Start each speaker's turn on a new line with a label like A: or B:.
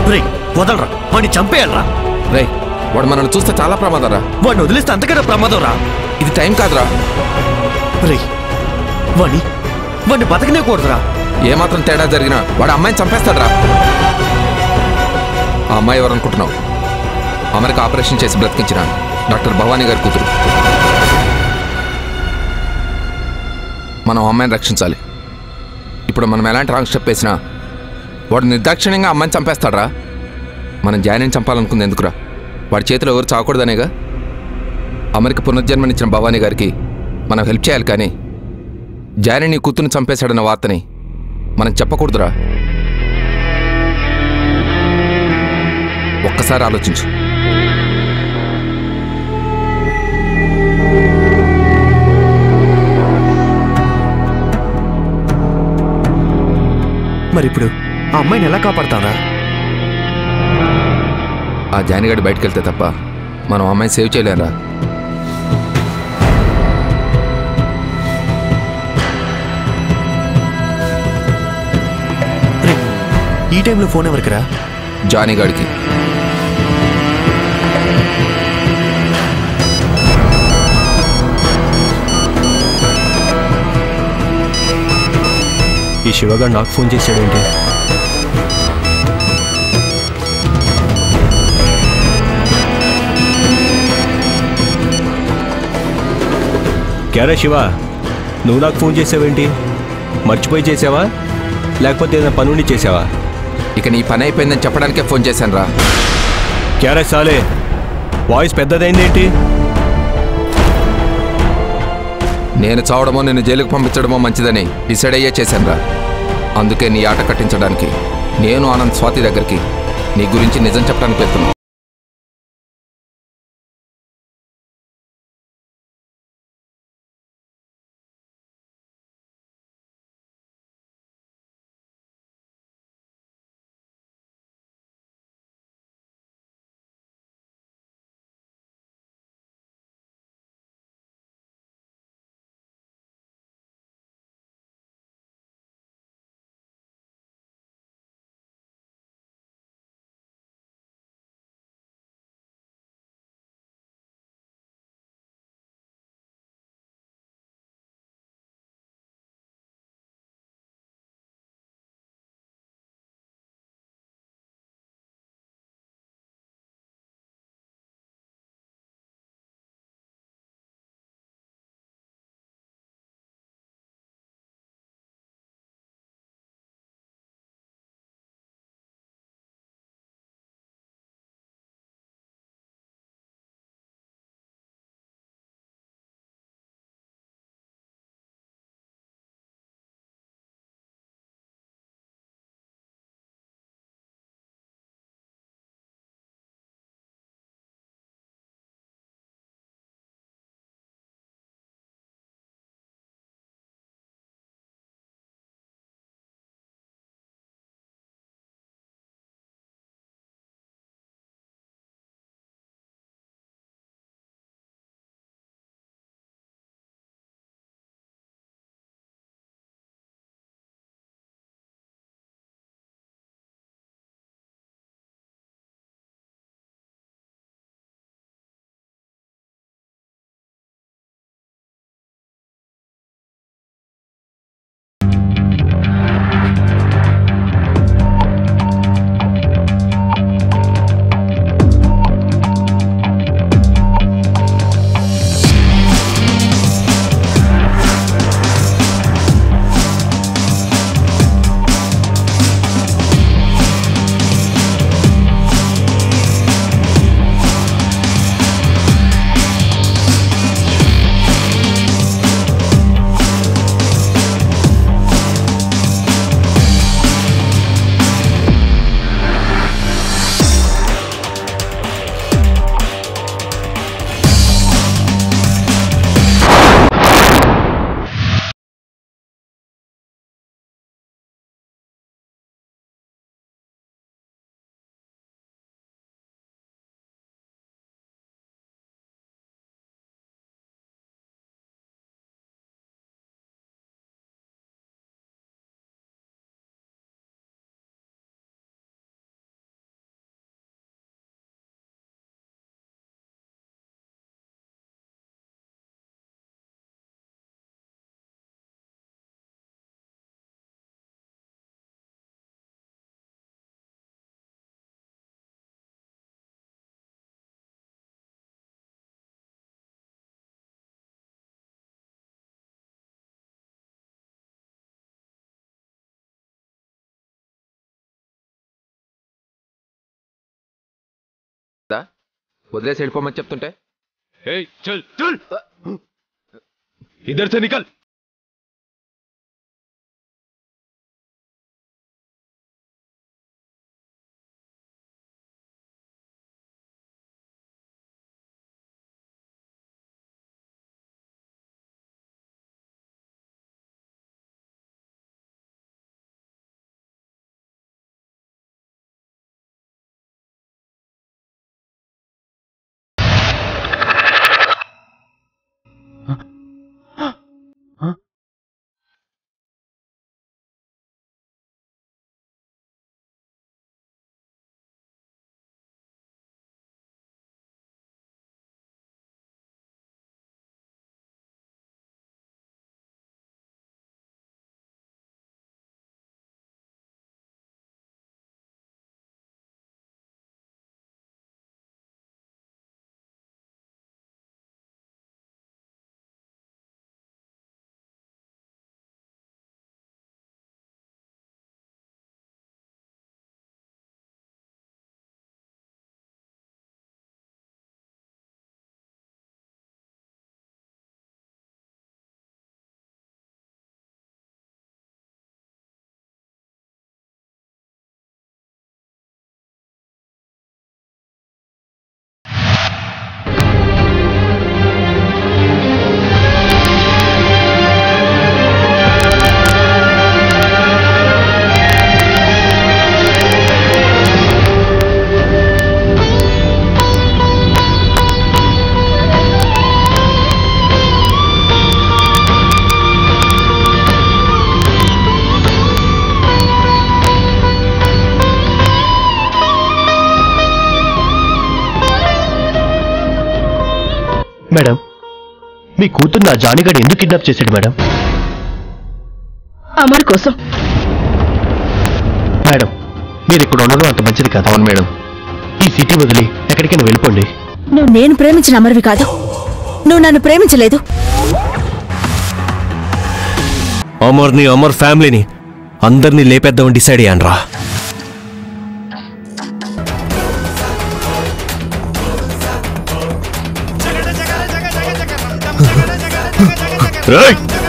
A: రేయ్ వదలరా వాడిని చంపేయాలరా
B: రే వాడు మనల్ని చూస్తే చాలా ప్రమాదం రా
A: వాడిని వదిలేస్తే అంతకన్నా ప్రమాదం రా
B: ఇది టైం కాదురా
A: రేయ్ వాడిని వాడిని బతకనే కూడదురా
B: ఏమాత్రం తేడా జరిగినా వాడు అమ్మాయిని చంపేస్తాడు రా ఆ అమ్మాయి ఎవరు అనుకుంటున్నావు అమెరికా ఆపరేషన్ చేసి బ్రతికించిన డాక్టర్ భవానీ గారి కూతురు మనం అమ్మాయిని రక్షించాలి ఇప్పుడు మనం ఎలాంటి రాంగ్ స్టెప్ వేసినా వాడు నిర్దాక్షిణ్యంగా అమ్మాయిని చంపేస్తాడ్రా మనం జాయిన్ చంపాలనుకుంది ఎందుకురా వాడి చేతిలో ఎవరు చావకూడదనేగా అమెరికా పునర్జన్మనిచ్చిన భవానీ గారికి మనం హెల్ప్ చేయాలి కానీ జాని నీ కూతుర్ని చంపేశాడన్న వార్తని మనం చెప్పకూడదురా ఒక్కసారి ఆలోచించు
A: మరి ఇప్పుడు ఆ అమ్మాయిని ఎలా కాపాడతారా
B: ఆ జానిగాడి బయటకు వెళ్తే తప్ప మనం అమ్మాయిని సేవ్ చేయలేరా
A: రే ఈ టైంలో ఫోన్ ఎవరికి రా
B: జానీగాడికి
C: ఈ శివగాడు నాకు ఫోన్ చేశాడేంటి క్యారా శివ నువ్వు నాకు ఫోన్ చేసావేంటి మర్చిపోయి చేసావా లేకపోతే ఏదైనా పనుండి చేసావా
B: ఇక నీ పని అయిపోయిందని చెప్పడానికే ఫోన్ చేశాను రా
C: క్యారా సాలే వాయిస్ పెద్దదైందేంటి
B: నేను చావడమో నిన్ను జైలుకు పంపించడమో మంచిదని డిసైడ్ అయ్యే చేశాను రా అందుకే నీ ఆట కట్టించడానికి నేను ఆనంద్ స్వాతి దగ్గరికి నీ గురించి నిజం చెప్పడానికి వెళ్తున్నాను వదిలేసి వెళ్ళిపోమని చెప్తుంటే
D: ए चल चल इधर से निकल
E: మేడం మీ కూతురు నా జానిగాడు ఎందుకు కిడ్నాప్ చేశాడు మేడం
F: అమర్ కోసం
E: మేడం మీరు ఇక్కడ ఉండడం అంత మంచిది కాదు
B: అవును మేడం
E: ఈ సిటీ వదిలి ఎక్కడికైనా వెళ్ళిపోండి
F: నువ్వు నేను ప్రేమించిన అమర్వి కాదు నువ్వు నన్ను ప్రేమించలేదు
C: అమర్ని అమర్ ఫ్యామిలీని అందరినీ లేపేద్దామని డిసైడ్ అయ్యాను రా రేయ్!